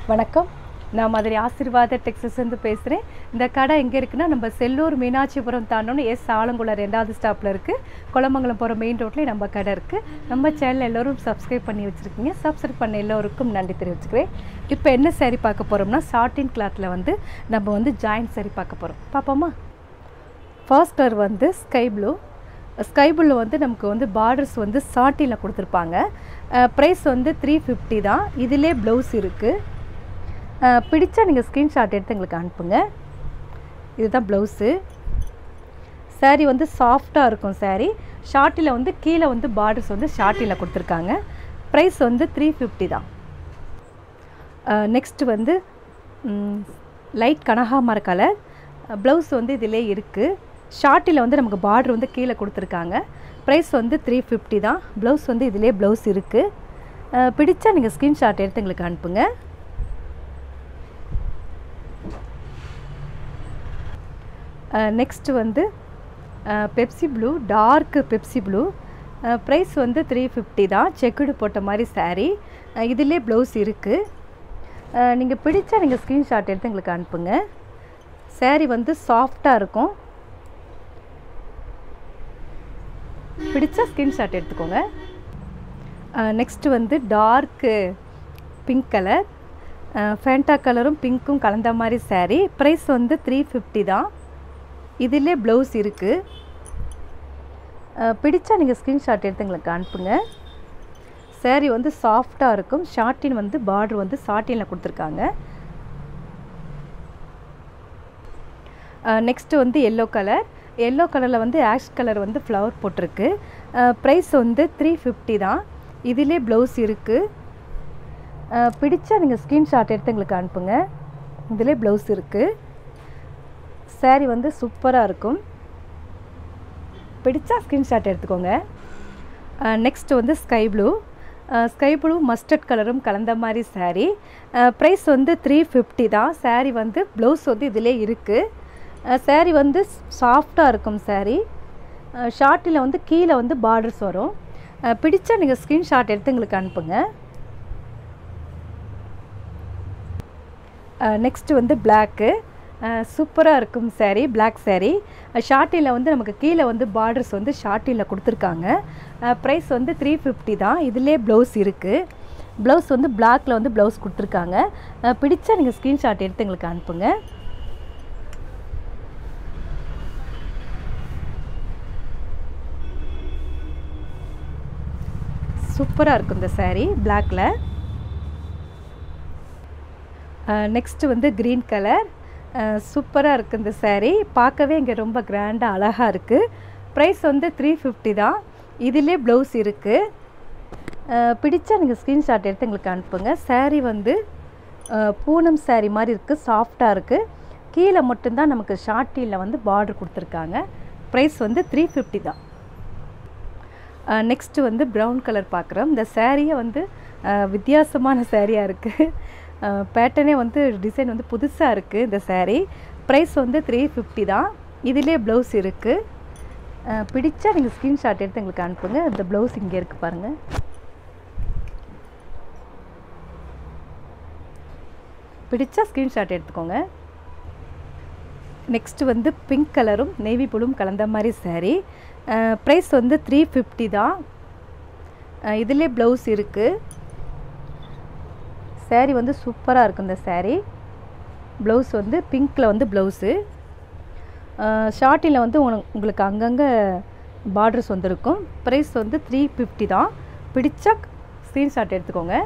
வணக்கம் நான் மதுரை ஆசீர்வாத டெக்ஸஸ்லேருந்து பேசுகிறேன் இந்த கடை எங்கே இருக்குன்னா நம்ம செல்லூர் மீனாட்சிபுரம் தாண்டோன்னு எஸ் ஆலங்குளம் ரெண்டாவது ஸ்டாப்பில் இருக்குது குளமங்கலம் போகிற மெயின் ரோட்லேயே நம்ம கடை இருக்குது நம்ம சேனல் எல்லோரும் சப்ஸ்கிரைப் பண்ணி வச்சுருக்கீங்க சப்ஸ்கிரைப் பண்ண எல்லோருக்கும் நன்றி தெரிவிச்சுக்கிறேன் இப்போ என்ன saree பார்க்க போகிறோம்னா சாட்டின் கிளாத்தில் வந்து நம்ம வந்து ஜாயிண்ட் saree பார்க்க போகிறோம் பார்ப்போமா ஃபர்ஸ்ட் கலர் வந்து ஸ்கை ப்ளூ ஸ்கை ப்ளூ வந்து நமக்கு வந்து பார்டர்ஸ் வந்து சாட்டியில் கொடுத்துருப்பாங்க ப்ரைஸ் வந்து த்ரீ ஃபிஃப்டி தான் இதிலே ப்ளவுஸ் இருக்குது பிடிச்சா நீங்கள் ஸ்க்ரீன்ஷாட் எடுத்து எங்களுக்கு அனுப்புங்க இதுதான் ப்ளவுஸு saree வந்து சாஃப்டாக இருக்கும் saree ஷார்ட்டில் வந்து கீழே வந்து பார்டர்ஸ் வந்து ஷார்ட்டில் கொடுத்துருக்காங்க ப்ரைஸ் வந்து த்ரீ ஃபிஃப்டி தான் நெக்ஸ்ட் வந்து லைட் கனகாமர கலர் ப்ளவுஸ் வந்து இதிலே இருக்குது ஷார்ட்டில் வந்து நமக்கு பார்டர் வந்து கீழே கொடுத்துருக்காங்க ப்ரைஸ் வந்து த்ரீ ஃபிஃப்டி தான் ப்ளவுஸ் வந்து இதிலே ப்ளவுஸ் இருக்குது பிடிச்சா நீங்கள் ஸ்க்ரீன்ஷாட் எடுத்து எங்களுக்கு அனுப்புங்க நெக்ஸ்ட் வந்து Pepsi blue dark Pepsi blue price வந்து த்ரீ ஃபிஃப்டி தான் செக்குடு போட்ட மாதிரி saree இதிலே ப்ளவுஸ் இருக்குது நீங்கள் பிடிச்சா நீங்கள் ஸ்க்ரீன்ஷாட் எடுத்து எங்களுக்கு அனுப்புங்க saree வந்து சாஃப்டாக இருக்கும் பிடிச்சா ஸ்க்ரீன்ஷாட் எடுத்துக்கோங்க நெக்ஸ்ட் வந்து டார்க்கு பிங்க் கலர் ஃபேண்டா கலரும் பிங்க்கும் கலந்த மாதிரி saree ப்ரைஸ் வந்து த்ரீ ஃபிஃப்டி தான் இதிலே ப்ளவுஸ் இருக்குது பிடிச்சா நீங்கள் ஸ்க்ரீன்ஷாட் எடுத்து எங்களுக்கு அனுப்புங்க saree வந்து சாஃப்டாக இருக்கும் ஷார்ட்டின் வந்து பார்டர் வந்து சாட்டினில் கொடுத்துருக்காங்க நெக்ஸ்ட்டு வந்து எல்லோ கலர் எல்லோ கலரில் வந்து ஆஷ் கலர் வந்து ஃப்ளவர் போட்டிருக்கு ப்ரைஸ் வந்து த்ரீ ஃபிஃப்டி தான் இதிலே ப்ளவுஸ் இருக்குது பிடிச்சா நீங்கள் ஸ்க்ரீன்ஷாட் எடுத்து எங்களுக்கு அனுப்புங்க இதிலே ப்ளவுஸ் இருக்குது saree வந்து சூப்பராக இருக்கும் பிடிச்சா ஸ்க்ரீன்ஷாட் எடுத்துக்கோங்க நெக்ஸ்ட் வந்து sky blue sky blue mustard கலரும் கலந்த மாதிரி saree ப்ரைஸ் வந்து த்ரீ ஃபிஃப்டி தான் saree வந்து ப்ளவுஸ் வந்து இதிலே இருக்குது saree வந்து சாஃப்டாக இருக்கும் saree ஷார்ட்டில் வந்து கீழே வந்து பார்டர்ஸ் வரும் பிடிச்சா நீங்கள் ஸ்க்ரீன்ஷாட் எடுத்து எங்களுக்கு அனுப்புங்க நெக்ஸ்ட்டு வந்து பிளாக்கு சூப்பராக இருக்கும் saree பிளாக் saree ஷார்ட்டில் வந்து நமக்கு கீழே வந்து பார்டர்ஸ் வந்து ஷார்ட்டில் கொடுத்துருக்காங்க ப்ரைஸ் வந்து த்ரீ ஃபிஃப்டி தான் இதிலே ப்ளவுஸ் இருக்குது ப்ளவுஸ் வந்து பிளாக்கில் வந்து ப்ளவுஸ் கொடுத்துருக்காங்க பிடிச்சா நீங்கள் ஸ்க்ரீன்ஷாட் எடுத்து எங்களுக்கு அனுப்புங்க சூப்பராக இருக்கும் இந்த saree பிளாக்கில் நெக்ஸ்ட்டு வந்து க்ரீன் கலர் சூப்பராக இருக்குது இந்த saree பார்க்கவே இங்கே ரொம்ப கிராண்டாக அழகாக இருக்குது ப்ரைஸ் வந்து த்ரீ ஃபிஃப்டி தான் இதிலே ப்ளவுஸ் இருக்குது பிடிச்சா நீங்கள் ஸ்க்ரீன்ஷாட் எடுத்து எங்களுக்கு அனுப்புங்க saree வந்து பூனம் saree மாதிரி இருக்குது சாஃப்டாக இருக்குது கீழே மட்டும்தான் நமக்கு ஷார்ட்டியில் வந்து பார்டர் கொடுத்துருக்காங்க ப்ரைஸ் வந்து த்ரீ ஃபிஃப்டி தான் நெக்ஸ்ட்டு வந்து ப்ரௌன் கலர் பார்க்குறோம் இந்த சேரீயை வந்து வித்தியாசமான சேரீயாக இருக்குது பேட்டர்னே வந்து டிசைன் வந்து புதுசாக இருக்குது இந்த saree ப்ரைஸ் வந்து த்ரீ ஃபிஃப்டி தான் இதிலே ப்ளவுஸ் இருக்குது பிடிச்சா நீங்கள் ஸ்க்ரீன்ஷாட் எடுத்து எங்களுக்கு அனுப்புங்க இந்த ப்ளவுஸ் இங்கே இருக்குது பாருங்கள் பிடிச்சா ஸ்க்ரீன்ஷாட் எடுத்துக்கோங்க நெக்ஸ்ட்டு வந்து பிங்க் கலரும் நேவி ப்ளூவும் கலந்த மாதிரி saree ப்ரைஸ் வந்து த்ரீ ஃபிஃப்டி தான் இதிலே ப்ளவுஸ் இருக்குது saree வந்து சூப்பராக இருக்கும் இந்த saree ப்ளவுஸ் வந்து பிங்க்கில் வந்து ப்ளவுஸு ஷார்ட்டில் வந்து உங்களுக்கு அங்கங்கே பார்டர்ஸ் வந்துருக்கும் ப்ரைஸ் வந்து த்ரீ ஃபிஃப்டி தான் பிடிச்சா ஸ்க்ரீன்ஷாட் எடுத்துக்கோங்க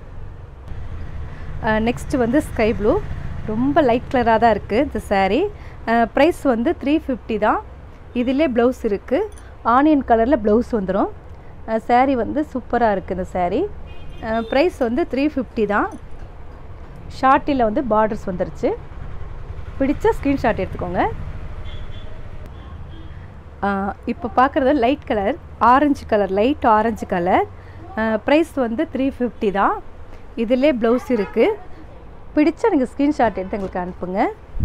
நெக்ஸ்ட்டு வந்து ஸ்கை ப்ளூ ரொம்ப லைட் கலராக தான் இருக்குது இந்த saree ப்ரைஸ் வந்து த்ரீ ஃபிஃப்டி தான் இதிலே ப்ளவுஸ் இருக்குது ஆனியன் கலரில் ப்ளவுஸ் வந்துடும் saree வந்து சூப்பராக இருக்குது இந்த saree ப்ரைஸ் வந்து த்ரீ ஃபிஃப்டி தான் ஷார்ட்டில் வந்து பார்டர்ஸ் வந்துருச்சு பிடிச்ச ஸ்க்ரீன்ஷாட் எடுத்துக்கோங்க இப்போ பார்க்குறது light colour orange colour light orange colour price வந்து த்ரீ ஃபிஃப்டி தான் இதிலே ப்ளவுஸ் இருக்குது பிடிச்சா நீங்கள் ஸ்க்ரீன்ஷாட் எடுத்து எங்களுக்கு அனுப்புங்க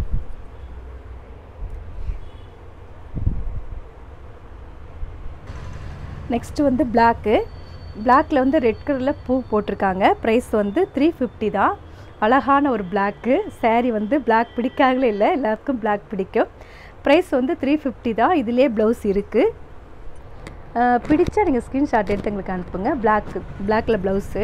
நெக்ஸ்ட்டு வந்து பிளாக்கு பிளாக்கில் வந்து ரெட் கலரில் பூ போட்டிருக்காங்க ப்ரைஸ் வந்து த்ரீ ஃபிஃப்டி தான் அழகான ஒரு பிளாக்கு saree வந்து பிளாக் பிடிக்காகலே இல்லை எல்லாருக்கும் பிளாக் பிடிக்கும் ப்ரைஸ் வந்து த்ரீ ஃபிஃப்டி தான் இதிலே ப்ளவுஸ் இருக்குது பிடிச்சா நீங்கள் ஸ்க்ரீன்ஷாட் எடுத்து எங்களுக்கு அனுப்புங்க பிளாக் பிளாக்கில் ப்ளவுஸு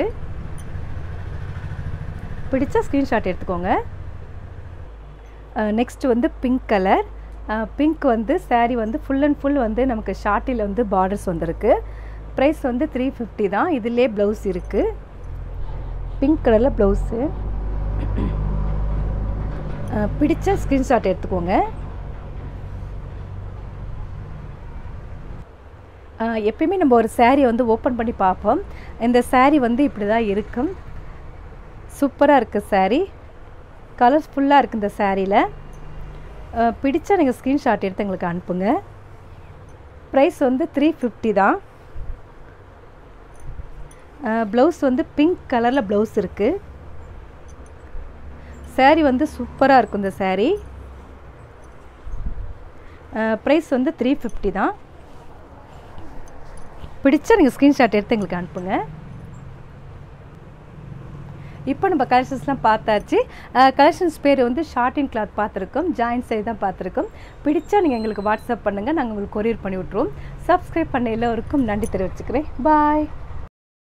பிடிச்சா ஸ்க்ரீன்ஷாட் எடுத்துக்கோங்க நெக்ஸ்ட் வந்து பிங்க் கலர் பிங்க் வந்து saree வந்து ஃபுல் அண்ட் ஃபுல் வந்து நமக்கு ஷார்ட்டில் வந்து பார்டர்ஸ் வந்திருக்கு ப்ரைஸ் வந்து த்ரீ ஃபிஃப்டி தான் இதிலே ப்ளவுஸ் இருக்குது பிங்க் கலரில் ப்ளவுஸு பிடிச்ச ஸ்க்ரீன்ஷாட் எடுத்துக்கோங்க அஹ் எப்பயுமே நம்ம ஒரு saree வந்து ஓப்பன் பண்ணி பார்ப்போம் இந்த saree வந்து இப்படி தான் இருக்கும் சூப்பராக இருக்குது saree கலர்ஸ் ஃபுல்லாக இருக்குது இந்த சாரியில் பிடிச்சா நீங்கள் ஸ்க்ரீன்ஷாட் எடுத்து எங்களுக்கு அனுப்புங்க ப்ரைஸ் வந்து த்ரீ ஃபிஃப்டி தான் ப்ளவுஸ் வந்து பிங்க் கலரில் ப்ளவுஸ் இருக்குது saree வந்து சூப்பராக இருக்கும் இந்த saree ப்ரைஸ் வந்து த்ரீ ஃபிஃப்டி தான் பிடிச்சா நீங்கள் ஸ்க்ரீன்ஷாட் எடுத்து எங்களுக்கு அனுப்புங்க இப்போ நம்ம கலெக்ஷன்ஸ்லாம் பார்த்தாச்சு கலெக்ஷன்ஸ் பேர் வந்து ஷார்ட் இன் கிளாத் பார்த்துருக்கோம் ஜாயின் சைடு தான் பார்த்துருக்கோம் பிடிச்சா நீங்கள் எங்களுக்கு வாட்ஸ்அப் பண்ணுங்கள் நாங்கள் உங்களுக்கு கொரியர் பண்ணி விட்ருவோம் சப்ஸ்கிரைப் பண்ண எல்லோருக்கும் நன்றி தெரிவிச்சுக்கிறேன் பாய்